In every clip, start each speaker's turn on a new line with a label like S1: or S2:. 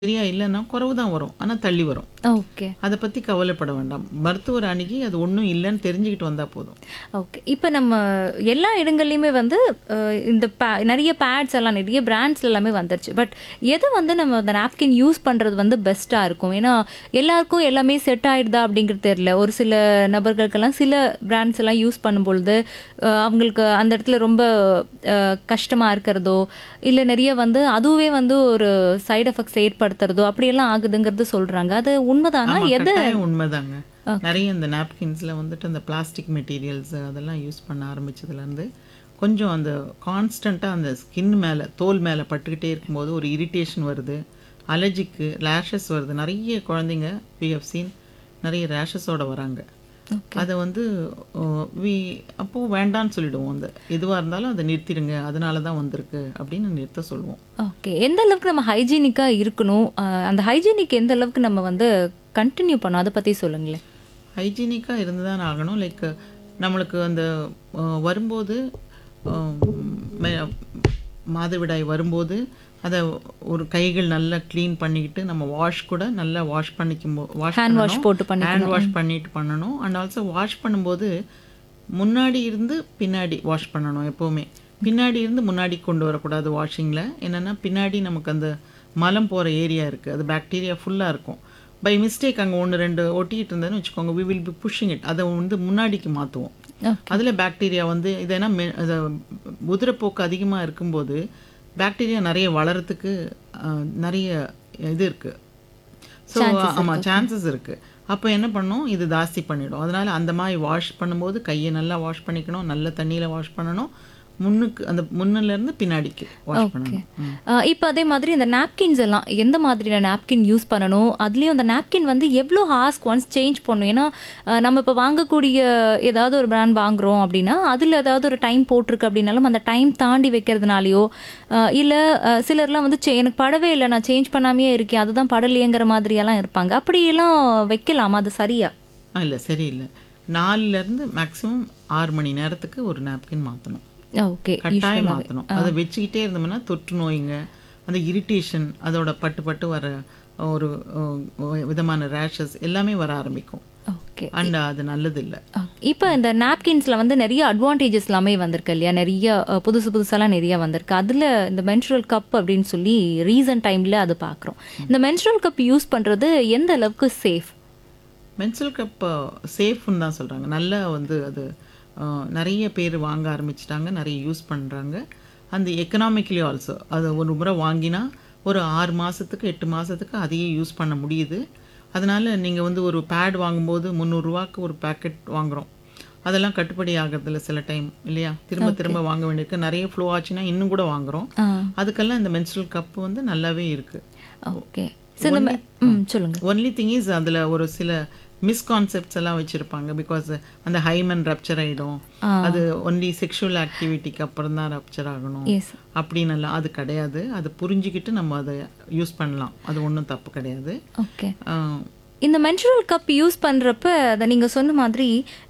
S1: சரியா இல்லைன்னா குறைவு தான் வரும் ஆனால் தள்ளி வரும்
S2: ஓகே
S1: அதை பற்றி கவலைப்பட வேண்டாம் மருத்துவர் அணுகி அது ஒன்றும் இல்லைன்னு தெரிஞ்சுக்கிட்டு வந்தால் போதும்
S2: ஓகே இப்போ நம்ம எல்லா இடங்கள்லையுமே வந்து அஹ், இந்த பே நிறைய பேட்ஸ் எல்லாம் நிறைய பிராண்ட்ஸ் எல்லாமே வந்துருச்சு பட் எது வந்து நம்ம அந்த நாப்கின் யூஸ் பண்ணுறது வந்து பெஸ்ட்டாக இருக்கும் ஏன்னா எல்லாருக்கும் எல்லாமே செட் ஆயிடுதா அப்படிங்கிறது தெரியல ஒரு சில நபர்களுக்கெல்லாம் சில பிராண்ட்ஸ் எல்லாம் யூஸ் பண்ணும்பொழுது அஹ், அவங்களுக்கு அந்த இடத்துல ரொம்ப கஷ்டமாக இருக்கிறதோ இல்லை நிறைய வந்து அதுவே வந்து ஒரு சைடு எஃபெக்ட்ஸ் ஏற்படுத்துறதோ அப்படியெல்லாம் ஆகுதுங்கிறது சொல்கிறாங்க அது உண்மைதானா
S1: ஆமா,
S2: எது
S1: கட்டாயம் உண்மைதாங்க நிறைய இந்த நாப்கின்ஸில் வந்துட்டு அந்த பிளாஸ்டிக் மெட்டீரியல்ஸ் அதெல்லாம் யூஸ் பண்ண ஆரம்பிச்சதுலேருந்து கொஞ்சம் அந்த கான்ஸ்டண்ட்டாக அந்த ஸ்கின் மேலே தோல் மேலே பட்டுக்கிட்டே இருக்கும்போது ஒரு இரிட்டேஷன் வருது அலர்ஜிக்கு ரேஷஸ் வருது நிறைய குழந்தைங்க பிஎஃப் சீன் நிறைய ரேஷஸோட வராங்க அதை வந்து வி அப்போது வேண்டான்னு சொல்லிடுவோம் அந்த எதுவாக இருந்தாலும் அதை நிறுத்திடுங்க அதனால தான் வந்திருக்கு அப்படின்னு நிறுத்த சொல்லுவோம்
S2: ஓகே எந்த அளவுக்கு நம்ம ஹைஜீனிக்காக இருக்கணும் அஹ் அந்த ஹைஜீனிக் எந்த அளவுக்கு நம்ம வந்து கண்டினியூ பண்ணணும் அதை பற்றி சொல்லுங்களேன்
S1: ஹைஜீனிக்காக இருந்து தான் ஆகணும் லைக் நம்மளுக்கு அந்த அஹ், வரும்போது அஹ், மே- மாதவிடாய் வரும்போது அதை ஒரு கைகள் நல்லா க்ளீன் பண்ணிக்கிட்டு நம்ம வாஷ் கூட நல்லா வாஷ் பண்ணிக்கும் வாஷ்
S2: Hand wash போட்டு
S1: ஹேண்ட் வாஷ் பண்ணிட்டு பண்ணணும் அண்ட் ஆல்சோ வாஷ் பண்ணும்போது முன்னாடி இருந்து பின்னாடி வாஷ் பண்ணணும் எப்போவுமே பின்னாடி இருந்து முன்னாடி கொண்டு வரக்கூடாது வாஷிங்கில் என்னென்னா பின்னாடி நமக்கு அந்த மலம் போகிற ஏரியா இருக்குது அது பாக்டீரியா ஃபுல்லாக இருக்கும் பை மிஸ்டேக் அங்கே ஒன்று ரெண்டு ஒட்டிக்கிட்டு இருந்தேன்னு வச்சுக்கோங்க we will be pushing it அதை வந்து முன்னாடிக்கு மாற்றுவோம்
S2: ஓகே
S1: அதில் பாக்டீரியா வந்து இதேனா மெ- அது உதிரப்போக்கு அதிகமாக இருக்கும்போது பாக்டீரியா நிறைய வளரத்துக்கு அஹ், நிறைய இது இருக்குது ஸோ ஆமாம் சான்சஸ் இருக்குது அப்போ என்ன பண்ணணும் இது ஜாஸ்தி பண்ணிடும் அதனால அந்த மாதிரி வாஷ் பண்ணும்போது கையை நல்லா வாஷ் பண்ணிக்கணும் நல்ல தண்ணியில் வாஷ் பண்ணணும் முன்னுக்கு அந்த முன்னுல இருந்து பின்னாடிக்கு வாஷ் பண்ணணும் ம்.
S2: இப்போ அதே மாதிரி இந்த நாப்கின்ஸ் எல்லாம் எந்த மாதிரியான நாப்கின் யூஸ் பண்ணணும் அதுலேயும் அந்த நாப்கின் வந்து எவ்வளோ ஹாஸ்க் ஒன்ஸ் சேஞ்ச் பண்ணணும் ஏன்னா அஹ், நம்ம இப்போ வாங்கக்கூடிய ஏதாவது ஒரு பிராண்ட் வாங்குறோம் அப்படின்னா அதில் ஏதாவது ஒரு டைம் போட்டிருக்கு அப்படின்னாலும் அந்த டைம் தாண்டி வைக்கிறதுனாலையோ இல்லை சிலர்லாம் வந்து "சே, எனக்கு படவே இல்லை நான் சேஞ்ச் பண்ணாமையே இருக்கேன் அதுதான் படலையேங்கிற மாதிரியெல்லாம் இருப்பாங்க அப்படியெல்லாம் வைக்கலாமா அது சரியா
S1: ஆ இல்லை சரியில்லை நாலுலேருந்து மேக்ஸிமம் ஆறு மணி நேரத்துக்கு ஒரு நாப்கின் மாற்றணும்
S2: ஓகே
S1: கட்டாயம் மாற்றணும் அதை வச்சுக்கிட்டே இருந்தோம்னா தொற்று நோய்ங்க அந்த இரிட்டேஷன் அதோட பட்டு பட்டு வர ஒரு அஹ், விதமான ரேஷஸ் எல்லாமே வர ஆரம்பிக்கும்
S2: ஓகே
S1: அண்ட் அது நல்லது இல்லை
S2: இப்போ இந்த நாப்கின்ஸில் வந்து நிறைய அட்வான்டேஜஸ் எல்லாமே வந்திருக்கு இல்லையா நிறைய அஹ், புதுசு புதுசாலாம் நிறைய வந்திருக்கு அதில் இந்த மென்சுரல் கப் அப்படின்னு சொல்லி ரீசன்ட் டைமில் அது பார்க்குறோம் இந்த மென்சுரல் கப் யூஸ் பண்ணுறது எந்த அளவுக்கு சேஃப்
S1: மென்சுரல் கப் சேஃப்னு தான் சொல்கிறாங்க நல்லா வந்து அது அஹ், நிறைய பேர் வாங்க ஆரம்பிச்சிட்டாங்க நிறைய யூஸ் பண்ணுறாங்க அந்த எக்கனாமிக்கலி ஆல்சோ அதை ஒரு முறை வாங்கினா ஒரு ஆறு மாதத்துக்கு எட்டு மாதத்துக்கு அதையே யூஸ் பண்ண முடியுது அதனால் நீங்கள் வந்து ஒரு பேட் வாங்கும்போது முந்நூறுரூவாக்கு ஒரு பேக்கெட் வாங்குகிறோம் அதெல்லாம் கட்டுப்படி ஆகிறதில்ல சில டைம் இல்லையா திரும்ப திரும்ப வாங்க வேண்டியிருக்கு நிறைய ஃப்ளோ ஆச்சுன்னா இன்னும் கூட வாங்குகிறோம் அதுக்கெல்லாம் இந்த மென்சுரல் கப் வந்து நல்லாவே இருக்குது
S2: ஓகே ஸோ இந்த மெ- ம் சொல்லுங்கள்
S1: ஒன்லி திங் இஸ் அதில் ஒரு சில மிஸ்கான்செப்ட்ஸ் எல்லாம் வச்சுருப்பாங்க பிகாஸ் அந்த ஹைமன் ரப்சர் ஆகிடும் அது ஒன்லி செக்ஷுவல் ஆக்டிவிட்டிக்கு அப்புறம் தான் ரப்சர் ஆகணும்
S2: எஸ்
S1: அப்படின்னு எல்லாம் அது கிடையாது அது புரிஞ்சுக்கிட்டு நம்ம அதை யூஸ் பண்ணலாம் அது ஒன்றும் தப்பு கிடையாது
S2: ஓகே
S1: ஆஹ்
S2: இந்த மென்சுரல் கப் யூஸ் பண்ணுறப்ப அதை நீங்கள் சொன்ன மாதிரி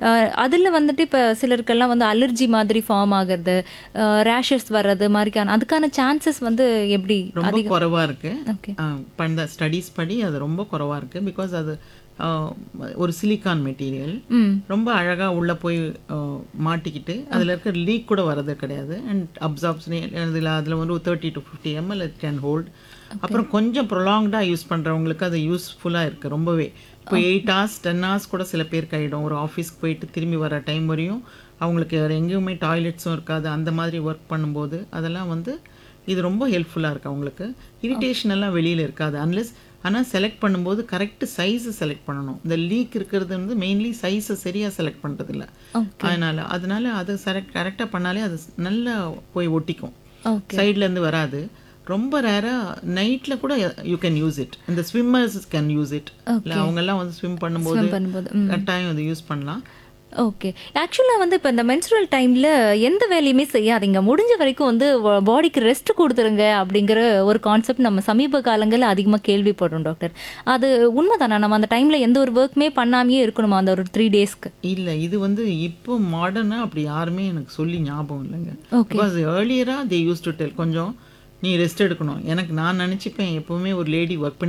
S2: அதில் வந்துட்டு இப்போ சிலருக்கெல்லாம் வந்து அலர்ஜி மாதிரி ஃபார்ம் ஆகிறது ரேஷஸ் வர்றது மாதிரிக்கான அதுக்கான சான்சஸ் வந்து எப்படி
S1: ரொம்ப குறைவாக இருக்கு
S2: ஓகே
S1: ஆஹ் பண்ண ஸ்டடீஸ் படி அது ரொம்ப குறைவாக இருக்கு பிகாஸ் அது ஆஹ் ஒரு சிலிக்கான் மெட்டீரியல்
S2: ம்
S1: ரொம்ப அழகாக உள்ளே போய் அஹ், மாட்டிக்கிட்டு அதில் இருக்க லீக் கூட வர்றது கிடையாது அண்ட் அப்சார்ப்ஷனே அதில் அதில் வந்து ஒரு thirty to fifty ML it can hold அப்புறம் கொஞ்சம் ப்ரொலாங்டாக யூஸ் பண்ணுறவங்களுக்கு அது யூஸ்ஃபுல்லாக இருக்குது ரொம்பவே இப்போ எயிட் ஹவர்ஸ் டென் ஹவர்ஸ் கூட சில பேருக்கு ஆகிடும் ஒரு ஆஃபீஸ்க்கு போயிட்டு திரும்பி வர டைம் வரையும் அவங்களுக்கு வேறு எங்கேயுமே டாய்லெட்ஸும் இருக்காது அந்த மாதிரி ஒர்க் பண்ணும்போது அதெல்லாம் வந்து இது ரொம்ப ஹெல்ப்ஃபுல்லாக இருக்குது அவங்களுக்கு இரிட்டேஷன் எல்லாம் வெளியில் இருக்காது அன்லெஸ் ஆனால் செலக்ட் பண்ணும்போது கரெக்ட் சைஸை செலக்ட் பண்ணணும் இந்த லீக் இருக்கிறது வந்து மெயின்லி சைஸை சரியாக செலக்ட் பண்ணுறதில்ல அதனால அதனால அது செலக்ட் கரெக்டாக பண்ணாலே அது நல்லா போய் ஒட்டிக்கும்
S2: ஓகே
S1: சைடுல இருந்து வராது ரொம்ப ரேராக நைட்டில் கூட யூ கேன் யூஸ் இட் இந்த ஸ்விம்மர்ஸ் கேன் யூஸ் இட் இல்லை அவங்கெல்லாம் வந்து ஸ்விம் பண்ணும்போது
S2: பண்ணும்போது
S1: கட்டாயம் அதை யூஸ் பண்ணலாம்
S2: ஓகே ஆக்சுவலாக வந்து இப்போ இந்த மென்சுரல் டைமில் எந்த வேலையுமே செய்யாதீங்க முடிஞ்ச வரைக்கும் வந்து பாடிக்கு ரெஸ்ட் கொடுத்துருங்க அப்படிங்கிற ஒரு கான்செப்ட் நம்ம சமீப காலங்களில் அதிகமாக கேள்விப்படுறோம் டாக்டர் அது உண்மைதானா நம்ம அந்த டைமில் எந்த ஒரு ஒர்க்குமே பண்ணாமையே இருக்கணுமா அந்த ஒரு த்ரீ டேஸ்க்கு
S1: இல்லை இது வந்து இப்போ மாடர்னாக அப்படி யாருமே எனக்கு சொல்லி ஞாபகம் இல்லைங்க
S2: Okay.
S1: பிகாஸ் ஏர்லியராக தே யூஸ் டு டெல் கொஞ்சம் நீ ரெஸ்ட் எடுக்கணும் எனக்கு நான் நினச்சிப்பேன் எப்போவுமே ஒரு லேடி ஒர்க் பண்ணி